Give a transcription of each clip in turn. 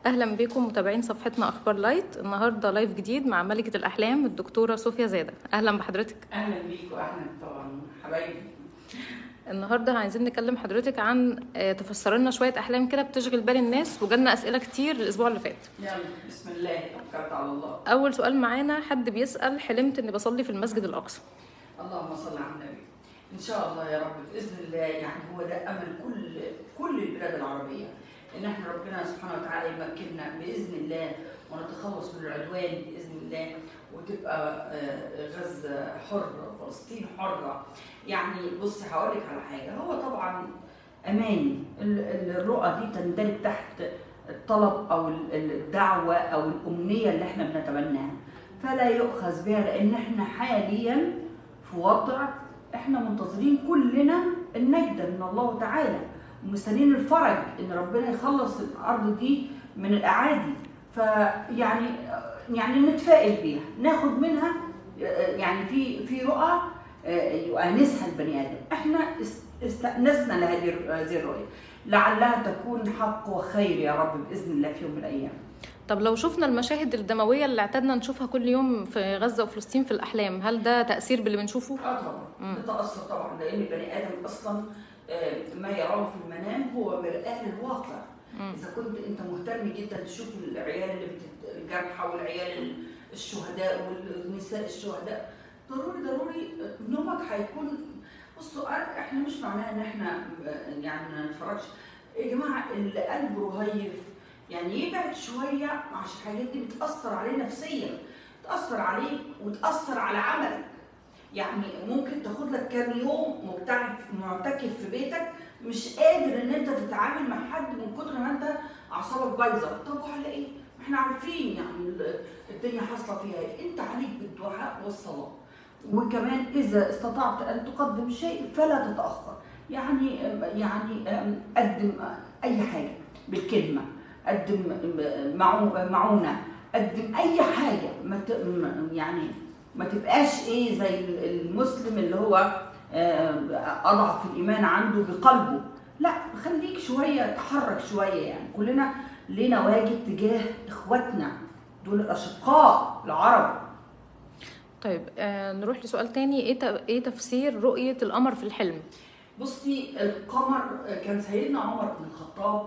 اهلا بكم متابعين صفحتنا اخبار لايت النهارده لايف جديد مع ملكه الاحلام الدكتوره صوفيا زاده اهلا بحضرتك اهلا بيك واهلا طبعا حبايبي النهارده عايزين نكلم حضرتك عن آه، تفسر لنا شويه احلام كده بتشغل بال الناس وجالنا اسئله كتير الاسبوع اللي فات يلا بسم الله توكلت على الله اول سؤال معانا حد بيسال حلمت اني بصلي في المسجد الاقصى اللهم صل على النبي ان شاء الله يا رب باذن الله يعني هو ده امل كل كل البلاد العربيه ان احنا ربنا سبحانه وتعالى يمكننا باذن الله ونتخلص من العدوان باذن الله وتبقى آه، غزه حره فلسطين حره يعني بص هقول لك على حاجه هو طبعا اماني ال- ال- الرؤى دي تندرج تحت الطلب او ال- الدعوه او الامنيه اللي احنا بنتمناها فلا يؤخذ بها لان احنا حاليا في وضع احنا منتظرين كلنا النجدة من الله تعالى ومستنيين الفرج ان ربنا يخلص الارض دي من الاعادي فيعني يعني نتفائل بيها ناخد منها يعني في في رؤى يؤانسها البني ادم احنا است- استأنسنا لهذه هذه الرؤيه لعلها تكون حق وخير يا رب باذن الله في يوم من الايام طب لو شفنا المشاهد الدمويه اللي اعتدنا نشوفها كل يوم في غزه وفلسطين في الاحلام هل ده تاثير باللي بنشوفه اه طبعا بتأثر طبعا لان البني ادم اصلا آه، ما يراه في المنام هو مرآة للواقع مم. اذا كنت انت مهتم جدا تشوف العيال اللي بتت- الجرحى والعيال ال- الشهداء والنساء الشهداء ضروري ضروري نومك هيكون بصوا آه، احنا مش معناها ان احنا آه، يعني ما نتفرجش يا جماعه اللي قلبه رهيف يعني يبعد شويه عشان الحاجات دي بتاثر عليه نفسيا تاثر عليك وتاثر على عملك يعني ممكن تاخد لك كام يوم مبتعد معتكف في بيتك مش قادر ان انت تتعامل مع حد من كتر ما انت اعصابك بايظه طب وعلى ايه؟ ما احنا عارفين يعني ال- الدنيا حاصله فيها ايه انت عليك بالدعاء والصلاه وكمان اذا استطعت ان تقدم شيء فلا تتاخر يعني يعني قدم اي حاجه بالكلمه قدم معو- معونه قدم اي حاجه ما ت- م- يعني ما تبقاش ايه زي المسلم اللي هو آه، اضعف الايمان عنده بقلبه لا خليك شويه تحرك شويه يعني كلنا لنا واجب تجاه اخواتنا دول الاشقاء العرب طيب آه نروح لسؤال تاني ايه ت- ايه تفسير رؤيه القمر في الحلم بصي القمر كان سيدنا عمر بن الخطاب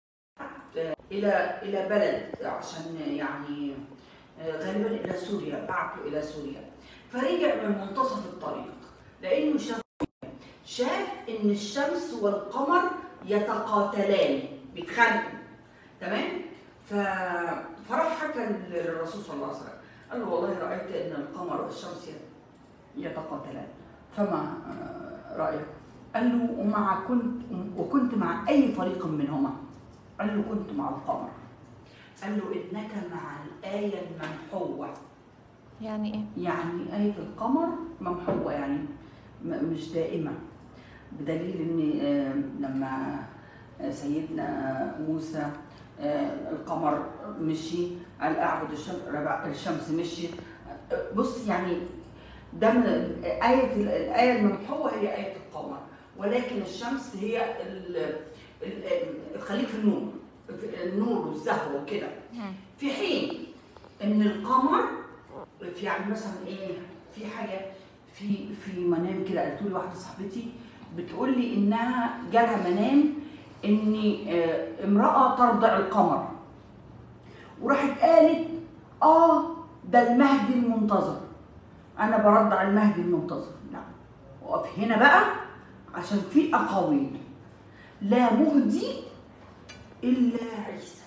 الى الى بلد عشان يعني غالبا الى سوريا بعته الى سوريا فرجع من منتصف الطريق لانه شاف شاف ان الشمس والقمر يتقاتلان بيتخانقوا تمام ف... فراح حكى للرسول صلى الله عليه وسلم قال له والله رايت ان القمر والشمس يتقاتلان فما آه، رايك قال له ومع كنت وكنت مع اي فريق منهما قال له كنت مع القمر قال له انك مع الايه الممحوه يعني ايه يعني آية القمر ممحوة يعني م- مش دائمة بدليل إن آه، لما آه، سيدنا موسى آه، القمر مشي قال أعبد الشمس ربع- الشمس مشي آه، بص يعني ده من آية الآية الممحوة هي آية القمر ولكن الشمس هي ال- ال- خليك في النور في النور والزهوة وكده مم. في حين ان القمر في يعني مثلا ايه في حاجه في في منام كده قالت لي واحده صاحبتي بتقول لي انها جالها منام ان آه، امراه ترضع القمر وراحت قالت اه ده المهدي المنتظر انا برضع المهدي المنتظر لا وقف هنا بقى عشان في اقاويل لا مهدي الا عيسى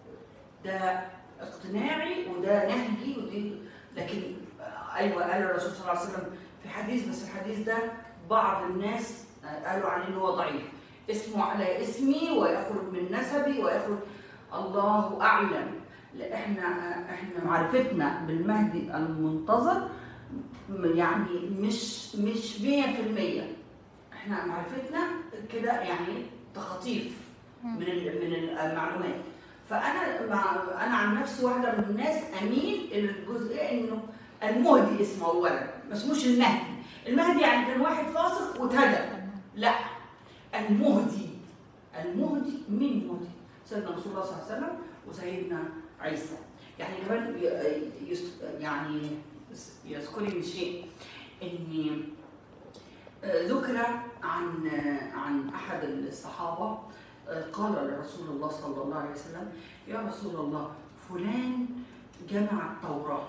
ده اقتناعي وده نهجي ودي لكن ايوه قال الرسول صلى الله عليه وسلم في حديث بس الحديث ده بعض الناس قالوا عليه ان هو ضعيف اسمه على اسمي ويخرج من نسبي ويخرج الله اعلم لا احنا احنا معرفتنا بالمهدي المنتظر يعني مش مش 100% احنا معرفتنا كده يعني تخاطيف من ال- من المعلومات فانا مع انا عن نفسي واحده من الناس اميل الى الجزئيه انه المهدي اسمه اولا ما اسموش المهدي المهدي يعني كان واحد فاسق واتهدى لا المهدي المهدي مين مهدي سيدنا رسول الله صلى الله عليه وسلم وسيدنا عيسى يعني كمان ي- يس- يعني يذكرني شيء ان ذكر عن عن احد الصحابه قال لرسول الله صلى الله عليه وسلم يا رسول الله فلان جمع التوراه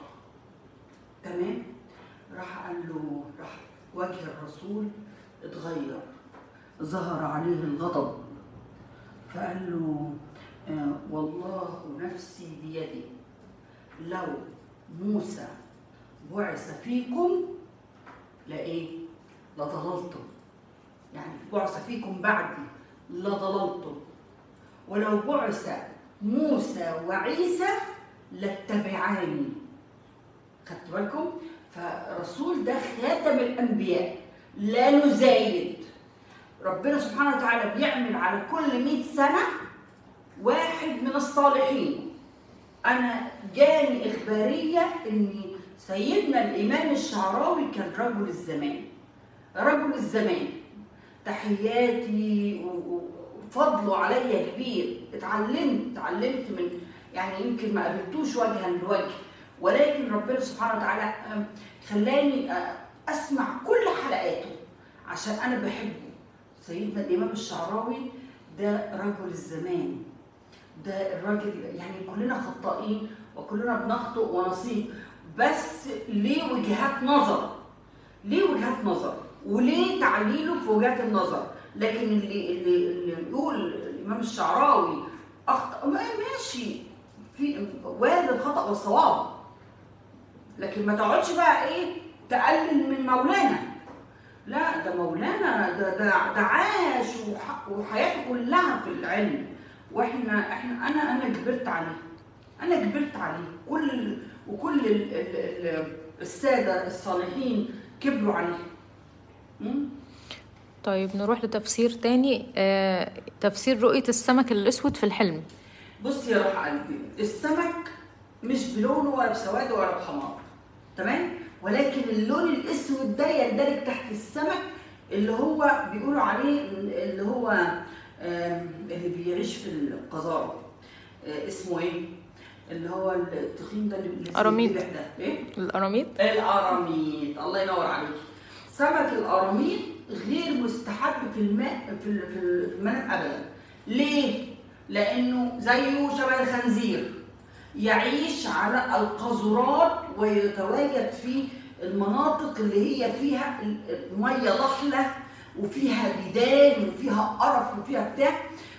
تمام راح قال له راح وجه الرسول اتغير ظهر عليه الغضب فقال له آه، والله نفسي بيدي لو موسى بعث فيكم لإيه؟ لضللتم يعني بعث فيكم بعدي لضللتم ولو بعث موسى وعيسى لاتبعاني خدت بالكم؟ فالرسول ده خاتم الانبياء لا نزايد ربنا سبحانه وتعالى بيعمل على كل 100 سنه واحد من الصالحين انا جاني اخباريه ان سيدنا الامام الشعراوي كان رجل الزمان رجل الزمان تحياتي و- و- وفضله عليا كبير اتعلمت اتعلمت من يعني يمكن ما قابلتوش وجها لوجه ولكن ربنا سبحانه وتعالى أم، خلاني أ- اسمع كل حلقاته عشان انا بحبه سيدنا الامام الشعراوي ده رجل الزمان ده الراجل يعني كلنا خطائين وكلنا بنخطئ ونصيب بس ليه وجهات نظر ليه وجهات نظر وليه تعليله في وجهات النظر لكن اللي اللي اللي يقول الامام الشعراوي اخطا ما- ماشي في وارد الخطا والصواب لكن ما تقعدش بقى ايه تقلل من مولانا لا ده مولانا ده ده, ده عاش وح- وحياته كلها في العلم واحنا احنا انا انا كبرت عليه انا كبرت عليه كل وكل ال ال ال الساده الصالحين كبروا عليه مم؟ طيب نروح لتفسير تاني آه، تفسير رؤية السمك الأسود في الحلم بص يا روح قلبي السمك مش بلونه ولا بسواده ولا بحمار تمام ولكن اللون الاسود ده يندرج تحت السمك اللي هو بيقولوا عليه اللي هو آم، اللي بيعيش في القذاره آه، اسمه ايه اللي هو التخين ده اللي اللي زي قراميط. الجبح ده ايه القراميط القراميط الله ينور عليك سمك القراميط غير مستحب في الماء في ال- في ال- في المنام ابدا ليه لانه زيه شبه الخنزير يعيش على القاذورات ويتواجد في المناطق اللي هي فيها ال- الميه ضحله وفيها ديدان وفيها قرف وفيها بتاع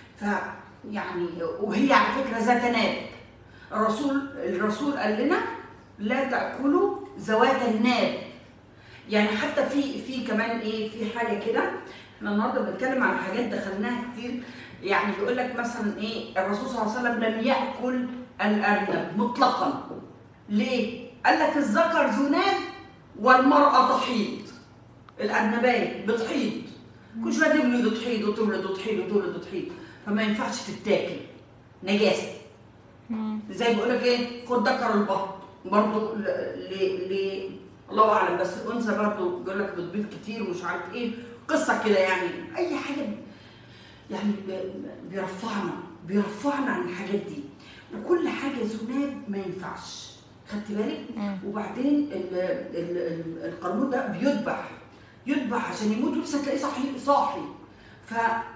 فيعني وهي على فكره ذات ناب الرسول الرسول قال لنا لا تاكلوا ذوات الناب يعني حتى في في كمان ايه في حاجه كده احنا النهارده بنتكلم عن حاجات دخلناها كتير يعني بيقول لك مثلا ايه الرسول صلى الله عليه وسلم لم ياكل الارنب مطلقا ليه؟ قال لك الذكر ذو ناب والمراه تحيض الارنبايه بتحيض كل شويه تولد تحيض وتولد وتحيض وتولد وتحيض فما ينفعش تتاكل نجاسه زي بيقول لك ايه خد ذكر البط برضه ل... ل... ل... الله اعلم بس الانثى برضه بيقول لك بتبيض كتير ومش عارف ايه قصه كده يعني اي حاجه يعني ب- بيرفعنا بيرفعنا عن الحاجات دي وكل حاجه ذناب ما ينفعش خدت بالك مم. وبعدين ال- ال- ال- القرموط ده بيذبح يذبح عشان يموت ولسه تلاقيه صاحي صاحي ف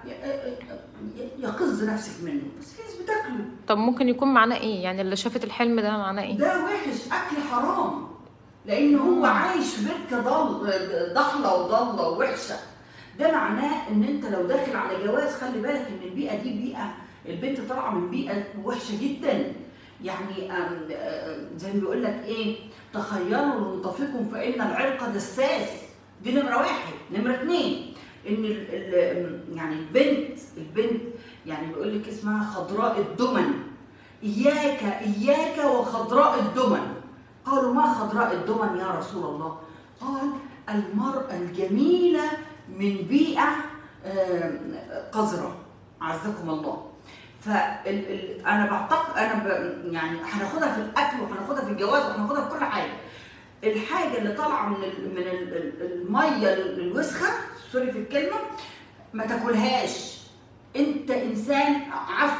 يقز نفسك منه بس في ناس بتاكله طب ممكن يكون معناه ايه يعني اللي شافت الحلم ده معناه ايه ده وحش اكل حرام لان هو مم. عايش في بركه ضل ضحله وضله ووحشه ده معناه ان انت لو داخل على جواز خلي بالك ان البيئه دي بيئه البنت طالعه من بيئه وحشه جدا يعني آم، آم، زي ما بيقول لك ايه تخيلوا لنطفكم فان العرق دساس دي نمره واحد نمره اثنين ان ال ال يعني البنت البنت يعني بيقول لك اسمها خضراء الدمن إياك إياك وخضراء الدمن قالوا ما خضراء الدمن يا رسول الله قال المرأة الجميلة من بيئة آم، قذرة عزكم الله فأنا بعتقد أنا ب... يعني هناخدها في الأكل وهناخدها في الجواز وهناخدها في كل حاجة الحاجة اللي طالعة من ال... من ال... ال- المية الوسخة سوري في الكلمة ما تاكلهاش انت انسان عفن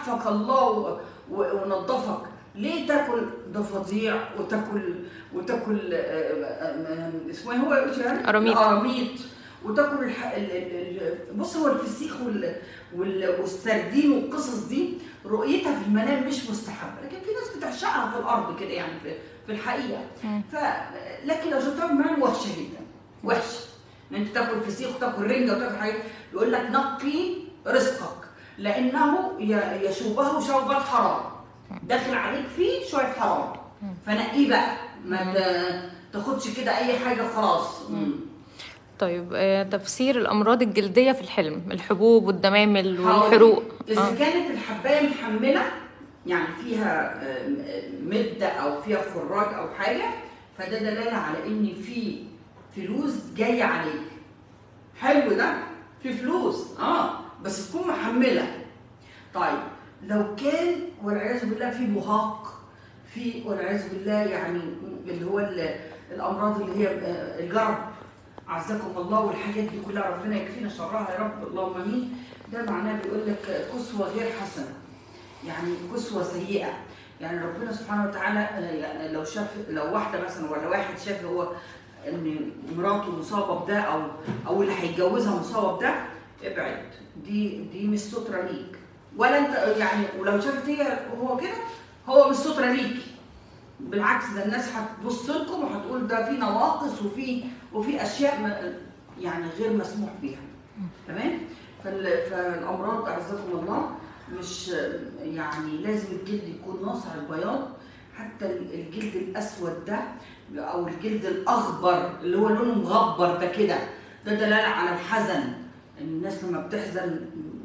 عفك الله و- و- ونظفك ليه تاكل ضفاديع وتاكل وتاكل آه، آه، آه، اسمه إيه هو إيش يعني؟ قراميط. قراميط وتاكل الح... ال... ال... ال... بص هو الفسيخ وال... وال... والسردين والقصص دي رؤيتها في المنام مش مستحبه لكن في ناس بتعشقها في الارض كده يعني في, في الحقيقه مم. ف لكن لو شفتها في المنام وحشه جدا وحشه ان انت تاكل فسيخ وتاكل رنجه وتاكل حاجات يقول لك نقي رزقك لانه ي- يشوبه شوبة حرام داخل عليك فيه شويه حرام فنقيه بقى ما ت- تاخدش كده اي حاجه خلاص مم. طيب آه، تفسير الامراض الجلديه في الحلم الحبوب والدمامل حاضر. والحروق اذا آه. كانت الحبايه محمله يعني فيها آم، آم، مده او فيها خراج او حاجه فده دلاله على ان في فلوس جايه عليك حلو ده في فلوس اه بس تكون محمله طيب لو كان والعياذ بالله في بهاق في والعياذ بالله يعني اللي هو ال- الامراض اللي هي آه، الجرب عزكم الله والحاجات دي كلها ربنا يكفينا شرها يا رب اللهم امين ده معناه بيقول لك كسوه غير حسنه يعني كسوه سيئه يعني ربنا سبحانه وتعالى آه، يعني لو شاف لو واحده مثلا ولا واحد شاف هو ان مراته مصابه بده او او اللي هيتجوزها مصابه بده ابعد دي دي مش ستره ليك ولا انت يعني ولو شافت هي هو كده هو مش ستره ليك بالعكس ده الناس هتبص لكم وهتقول ده في نواقص وفي وفي اشياء ما يعني غير مسموح بيها تمام فال- فالامراض اعزكم الله مش يعني لازم الجلد يكون ناصع البياض حتى الجلد الاسود ده او الجلد الاخضر اللي هو لونه مغبر ده كده ده دلاله على الحزن الناس لما بتحزن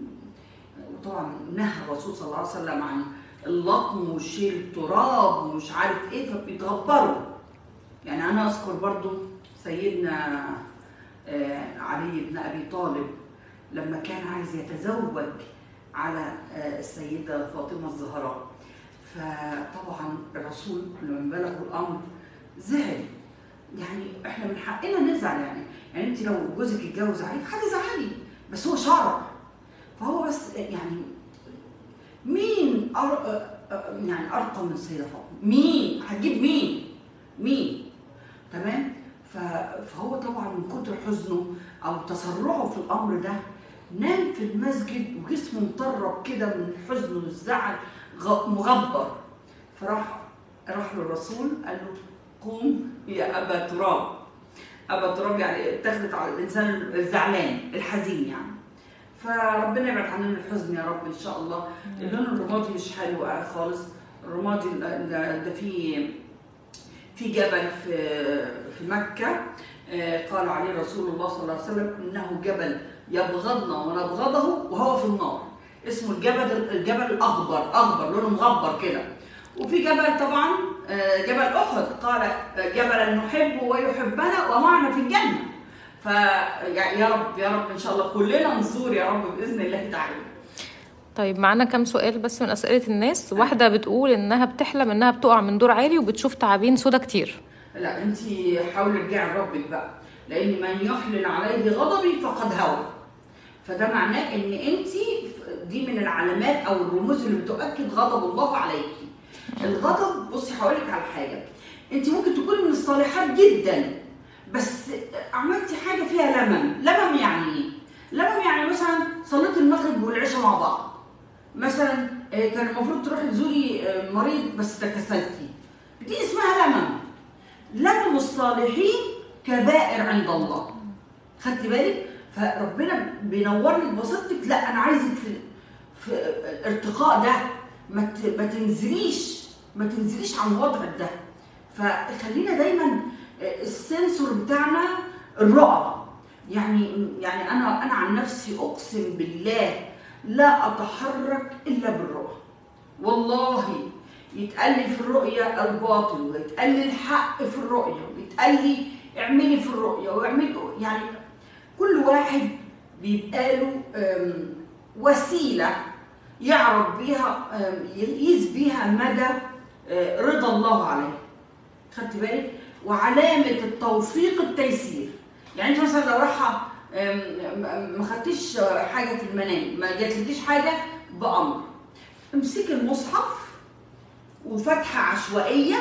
وطبعا نهى الرسول صلى الله عليه وسلم عن اللطم وشيل التراب ومش عارف ايه فبيتغبروا يعني انا اذكر برضو سيدنا آه، علي بن ابي طالب لما كان عايز يتزوج على آه، السيده فاطمه الزهراء فطبعا الرسول لما بلغوا الامر زعل يعني احنا من حقنا نزعل يعني يعني انت لو جوزك اتجوز عليك هتزعلي بس هو شرع فهو بس يعني مين أر... يعني ارقى من السيده فاطمه مين هتجيب مين مين تمام ف- فهو طبعا من كتر حزنه او تسرعه في الامر ده نام في المسجد وجسمه مطرب كده من الحزن والزعل غ- مغبر فراح راح له الرسول قال له قوم يا ابا تراب ابا تراب يعني اتخذت على الانسان الزعلان الحزين يعني فربنا يبعد عننا الحزن يا رب ان شاء الله اللون الرمادي مش حلو خالص الرمادي ال- ال- ده فيه في جبل في في مكه آه، قال عليه رسول الله صلى الله عليه وسلم انه جبل يبغضنا ونبغضه وهو في النار اسمه الجبل الجبل الاخضر اخضر لونه مغبر كده وفي جبل طبعا آه، جبل احد قال آه، جبلا نحبه ويحبنا ومعنا في الجنه ف يا رب يا رب ان شاء الله كلنا نزور يا رب باذن الله تعالى طيب معانا كام سؤال بس من اسئله الناس واحده بتقول انها بتحلم انها بتقع من دور عالي وبتشوف تعابين سودا كتير لا انت حاولي ارجعي لربك بقى لان من يحلل عليه غضبي فقد هوى فده معناه ان انت دي من العلامات او الرموز اللي بتؤكد غضب الله عليكي الغضب بصي هقول لك على حاجه انت ممكن تكوني من الصالحات جدا بس عملتي حاجه فيها لمم لمم يعني ايه لمم يعني مثلا صليت المغرب والعشاء مع بعض مثلا آه، كان المفروض تروحي تزوري آه، مريض بس تكسلتي دي اسمها لمم لمم الصالحين كبائر عند الله خدتي بالك فربنا بينور لك بسيطتك لا انا عايزك في في الارتقاء ده ما ت- ما تنزليش ما تنزليش عن وضعك ده فخلينا دايما السنسور بتاعنا الرؤى يعني يعني انا انا عن نفسي اقسم بالله لا اتحرك الا بالرؤى والله يتقال لي في الرؤية الباطل ويتقال لي الحق في الرؤية ويتقال لي اعملي في الرؤية واعملي يعني كل واحد بيبقى له أم، وسيلة يعرف بيها أم، يقيس بيها مدى أه، رضا الله عليه خدت بالك وعلامة التوفيق التيسير يعني انت مثلا لو رايحة أم، أم، ما خدتيش حاجة في المنام ما جاتلكيش حاجة بأمر امسكي المصحف وفتحه عشوائيه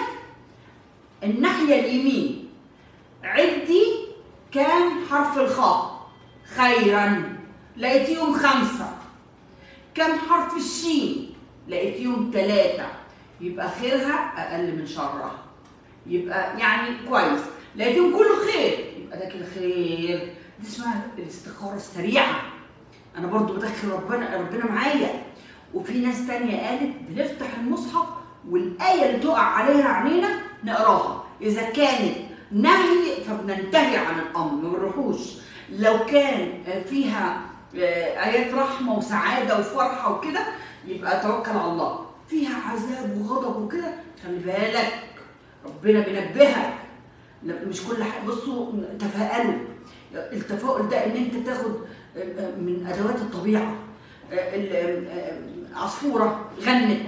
الناحيه اليمين عدي كام حرف الخاء خيرا لقيتيهم خمسه كم حرف الشين لقيتيهم ثلاثه يبقى خيرها اقل من شرها يبقى يعني كويس لقيتهم كله خير يبقى ده كده خير دي اسمها الاستخاره السريعه انا برضو بدخل ربنا ربنا معايا وفي ناس تانية قالت بنفتح المصحف والآية اللي تقع عليها عينينا نقراها إذا كانت نهي فبننتهي عن الأمر ما بنروحوش لو كان فيها آه، آيات رحمة وسعادة وفرحة وكده يبقى توكل على الله فيها عذاب وغضب وكده خلي بالك ربنا بينبهك لا، مش كل حاجة بصوا تفاءلوا التفاؤل ده ان انت تاخد من ادوات الطبيعه ال- عصفوره غنت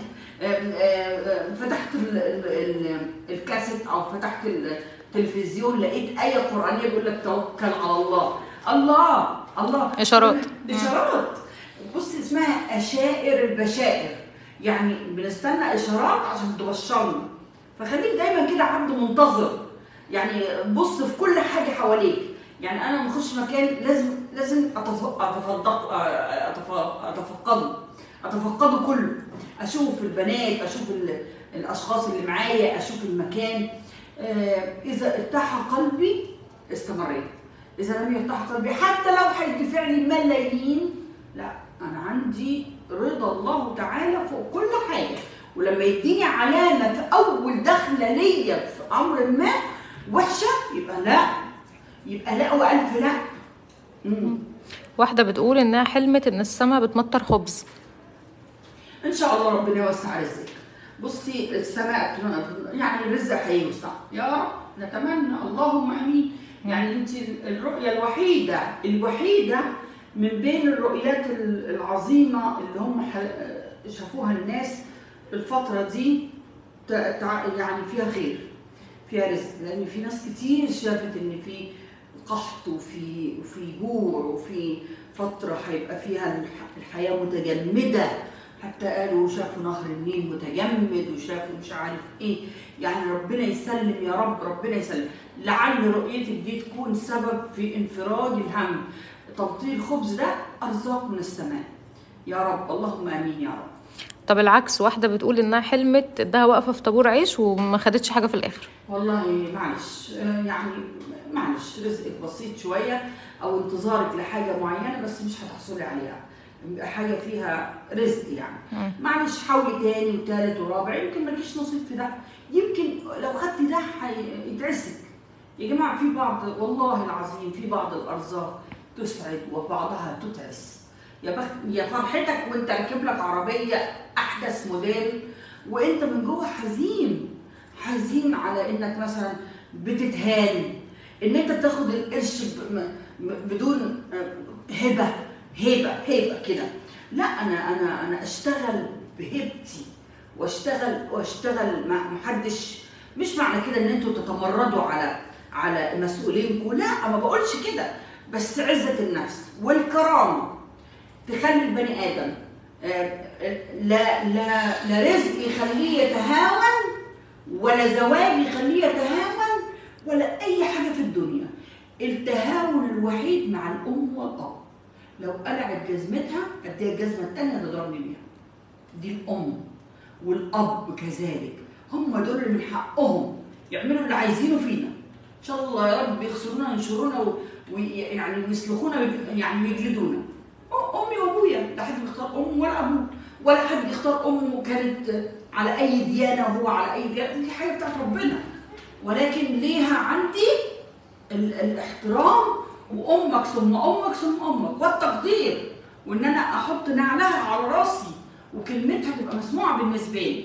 فتحت ال- ال- ال- الكاسيت او فتحت التلفزيون لقيت ايه قرانيه بيقول لك توكل على الله الله الله إشارات. اشارات بص اسمها اشائر البشائر يعني بنستنى اشارات عشان تبشرنا فخليك دايما كده عبد منتظر يعني بص في كل حاجه حواليك يعني انا لما اخش مكان لازم لازم أتف- اتفضق أتف- اتفقده اتفقده كله اشوف البنات اشوف ال- الاشخاص اللي معايا اشوف المكان آه، اذا ارتاح قلبي استمريت اذا لم يرتاح قلبي حتى لو هيدفع لي ملايين لا انا عندي رضا الله تعالى فوق كل حاجه ولما يديني علامه في اول دخله ليا في امر ما وحشه يبقى لا يبقى لا والف لا مم. واحدة بتقول إنها حلمت إن السما بتمطر خبز ان شاء الله ربنا يوسع رزقك بصي السماء يعني الرزق هيوسع يا رب نتمنى اللهم امين يعني انت الرؤيه الوحيده الوحيده من بين الرؤيات العظيمه اللي هم ح- شافوها الناس الفتره دي ت- تع- يعني فيها خير فيها رزق لان في ناس كتير شافت ان في قحط وفي وفي جوع وفي فتره هيبقى فيها الح- الحياه متجمده حتى قالوا شافوا نهر النيل متجمد وشافوا مش عارف ايه يعني ربنا يسلم يا رب ربنا يسلم لعل رؤيتك دي تكون سبب في انفراج الهم تمطير الخبز ده ارزاق من السماء يا رب اللهم امين يا رب طب العكس واحدة بتقول إنها حلمت إنها واقفة في طابور عيش وما خدتش حاجة في الآخر والله معلش آه، يعني معلش رزقك بسيط شويه او انتظارك لحاجه معينه بس مش هتحصلي عليها يبقى حاجه فيها رزق يعني مم. معلش حاولي تاني وتالت ورابع يمكن مالكيش نصيب في ده يمكن لو خدتي ده هيتعسك يا جماعه في بعض والله العظيم في بعض الارزاق تسعد وبعضها تتعس يا بخت يا فرحتك وانت راكب لك عربيه احدث موديل وانت من جوه حزين حزين على انك مثلا بتتهان ان انت تاخد القرش ب- م- م- بدون آه، هبه هبه هبه كده لا انا انا انا اشتغل بهبتي واشتغل واشتغل مع محدش مش معنى كده ان انتوا تتمردوا على على مسؤولينكم لا ما بقولش كده بس عزه النفس والكرامه تخلي البني ادم آه، لا لا لا رزق يخليه يتهاون ولا زواج يخليه يتهاون ولا اي حاجه في الدنيا التهاون الوحيد مع الام والاب لو قلعت جزمتها اديها الجزمه الثانيه تضربني بيها دي الام والاب كذلك هم دول اللي من حقهم يعملوا اللي عايزينه فينا ان شاء الله يا رب يخسرونا وينشرونا ويعني ويسلخونا ويج- يعني ويجلدونا أ- امي وابويا لا حد بيختار ام ولا ابوه ولا حد يختار امه كانت على اي ديانه وهو على اي ديانه دي حاجه بتاعت ربنا ولكن ليها عندي ال- الاحترام وامك ثم امك ثم امك والتقدير وان انا احط نعلها على راسي وكلمتها تبقى مسموعه بالنسبه لي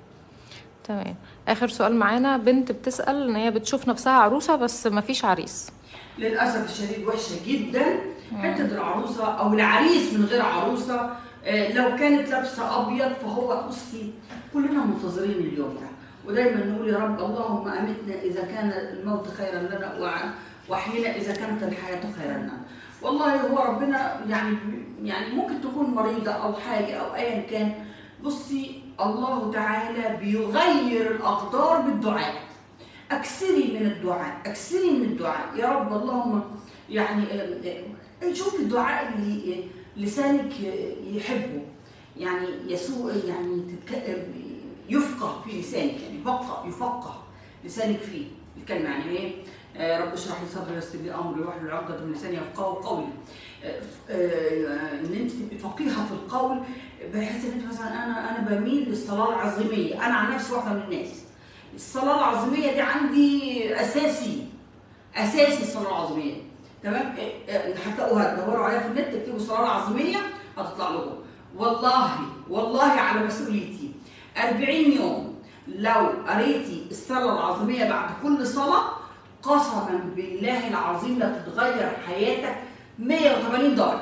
تمام آخر سؤال معانا بنت بتسأل إن هي بتشوف نفسها عروسة بس مفيش عريس للاسف الشديد وحشه جدا حته العروسه او العريس من غير عروسه آه، لو كانت لابسه ابيض فهو بصي كلنا منتظرين اليوم ده ودايما نقول يا رب اللهم امتنا اذا كان الموت خيرا لنا وع- واحينا اذا كانت الحياه خيرا لنا والله هو ربنا يعني يعني ممكن تكون مريضه او حاجه او ايا كان بصي الله تعالى بيغير الاقدار بالدعاء اكثري من الدعاء اكثري من الدعاء يا رب اللهم يعني آه، آه، شوف الدعاء اللي آه، لسانك يحبه يعني يسوء يعني تتك... يفقه في لسانك يعني يفقه يفقه لسانك فيه الكلمه يعني ايه آه، رب اشرح لي صدري ويسر لي امري واحلل عقدة من لساني يفقهوا قولي آه، آه، ان انت تبقي فقيهه في القول بحيث ان انت مثلا انا انا بميل للصلاه العظيميه انا عن نفسي واحده من الناس الصلاه العظيميه دي عندي اساسي اساسي الصلاه العظيميه تمام آه، آه، هتلاقوها تدوروا عليها في النت تكتبوا الصلاه العظيميه هتطلع لكم والله والله على مسؤوليتي 40 يوم لو قريتي الصلاه العظيميه بعد كل صلاه قسما بالله العظيم لا تتغير حياتك 180 درجه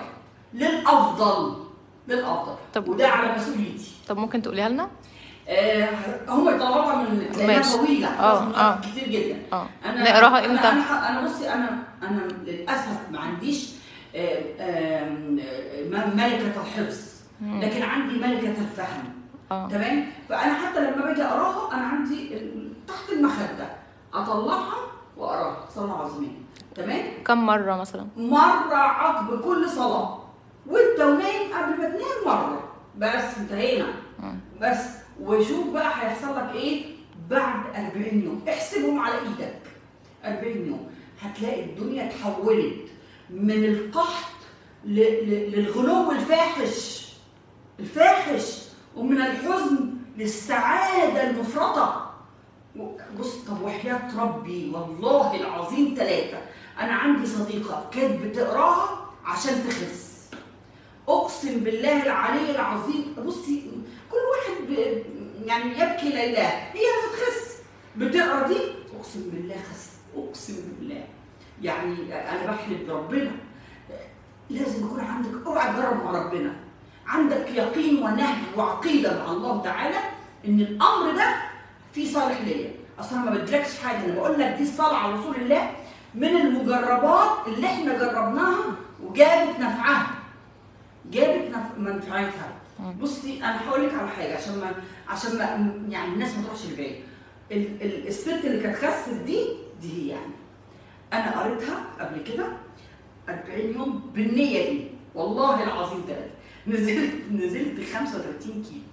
للافضل للافضل طب- وده على مسؤوليتي طب ممكن تقوليها لنا آه هم يطلعوها من لانها ماشي. طويله آه، لازم آه. كتير جدا اه انا نقراها أنا- امتى انا انا بصي انا انا للاسف ما عنديش آه، آم، آه، ملكه الحفظ مم. لكن عندي ملكه الفهم اه تمام فانا حتى لما باجي اقراها انا عندي ال- تحت المخده اطلعها واقراها صلاه عظيمه تمام كم مره مثلا مره عقب كل صلاه وانت ونايم قبل ما تنام مره بس انتهينا مم. بس وشوف بقى هيحصل لك ايه بعد 40 يوم احسبهم على ايدك 40 يوم هتلاقي الدنيا اتحولت من القحط ل- ل- للغلو الفاحش الفاحش ومن الحزن للسعادة المفرطة بص طب وحياة ربي والله العظيم ثلاثة أنا عندي صديقة كانت بتقراها عشان تخس أقسم بالله العلي العظيم بصي كل واحد ب... يعني يبكي لله هي بتخس بتقرا دي أقسم بالله خس أقسم بالله يعني أنا بحلف بربنا لازم يكون عندك اوعى تجرب مع ربنا عندك يقين ونهج وعقيده مع الله تعالى ان الامر ده فيه صالح ليا اصلا ما بدلكش حاجه انا بقول لك دي الصلاه على رسول الله من المجربات اللي احنا جربناها وجابت نفعها جابت نف... منفعتها مم. بصي انا هقول لك على حاجه عشان ما عشان ما يعني الناس ما تروحش البعيد ال- ال- الست اللي كانت خست دي دي هي يعني انا قريتها قبل كده 40 يوم بالنية دي والله العظيم ثلاثة نزلت نزلت 35 كيلو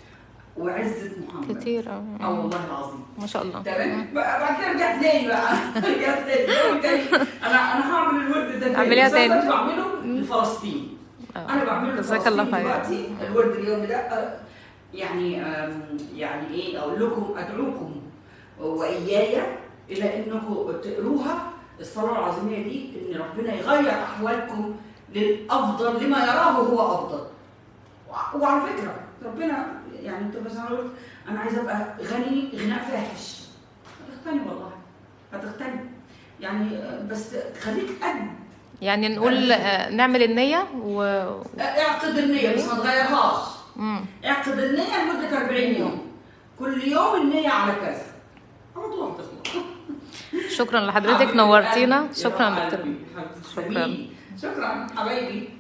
وعزة محمد كتير اه اه والله العظيم ما شاء الله تمام بقى- بعد كده رجعت تاني بقى رجعت تاني اليوم التاني انا انا هعمل الورد ده تاني اعمليها بس أنا تاني. بعمله لفلسطين آه. انا بعمله جزاك الله لفلسطين خير دلوقتي الورد اليوم ده آه، يعني آم، يعني ايه اقول لكم ادعوكم واياي الى انكم تقروها الصلاه العظيميه دي ان ربنا يغير احوالكم للافضل لما يراه هو افضل وع- وعلى فكره ربنا يعني انت مثلا قلت انا عايزه ابقى غني غناء فاحش هتغتني والله هتغتني يعني آه، بس خليك قد يعني نقول آه، نعمل النية و اعقد النيه بس ما تغيرهاش مم. اعقد النية لمدة 40 يوم كل يوم النية على كذا على طول هتخلص شكرا لحضرتك نورتينا شكرا يا دكتور قلبي، شكراً. شكرا شكرا حبايبي